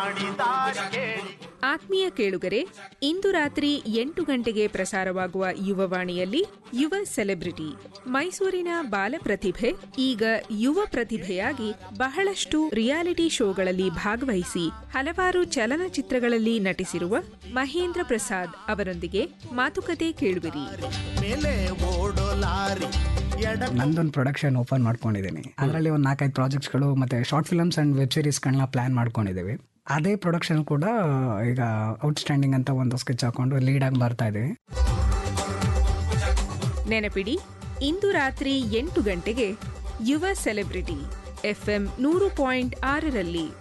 ಆತ್ಮೀಯ ಕೇಳುಗರೆ ಇಂದು ರಾತ್ರಿ ಎಂಟು ಗಂಟೆಗೆ ಪ್ರಸಾರವಾಗುವ ಯುವವಾಣಿಯಲ್ಲಿ ಯುವ ಸೆಲೆಬ್ರಿಟಿ ಮೈಸೂರಿನ ಬಾಲ ಪ್ರತಿಭೆ ಈಗ ಯುವ ಪ್ರತಿಭೆಯಾಗಿ ಬಹಳಷ್ಟು ರಿಯಾಲಿಟಿ ಶೋಗಳಲ್ಲಿ ಭಾಗವಹಿಸಿ ಹಲವಾರು ಚಲನಚಿತ್ರಗಳಲ್ಲಿ ನಟಿಸಿರುವ ಮಹೇಂದ್ರ ಪ್ರಸಾದ್ ಅವರೊಂದಿಗೆ ಮಾತುಕತೆ ಕೇಳುವಿರಿ ಮೇಲೆ ಓಡೋ ಲಾರಿ ಎಡ ನಂದೊಂದು ಪ್ರೊಡಕ್ಷನ್ ಓಪನ್ ಮಾಡ್ಕೊಂಡಿದ್ದೀನಿ ಅದರಲ್ಲಿ ಒಂದು ನಾಲ್ಕೈದು ಪ್ರಾಜೆಕ್ಟ್ಸ್ಗಳು ಮತ್ತೆ ಶಾರ್ಟ್ ಫಿಲ್ಮ್ಸ್ ಅಂಡ್ ವೆಬ್ ಸೀರೀಸ್ಗಳನ್ನ ಪ್ಲಾನ್ ಮಾಡ್ಕೊಂಡಿದ್ದೀವಿ ಅದೇ ಪ್ರೊಡಕ್ಷನ್ ಕೂಡ ಈಗ ಔಟ್ಸ್ಟ್ಯಾಂಡಿಂಗ್ ಅಂತ ಒಂದು ಸ್ಕೆಚ್ ಹಾಕೊಂಡು ಲೀಡ್ ಆಗಿ ಬರ್ತಾ ಇದೀವಿ ನೆನಪಿಡಿ ಇಂದು ರಾತ್ರಿ ಎಂಟು ಗಂಟೆಗೆ ಯುವ ಸೆಲೆಬ್ರಿಟಿ ಎಫ್ಎಂ ನೂರು ಪಾಯಿಂಟ್ ಆರರಲ್ಲಿ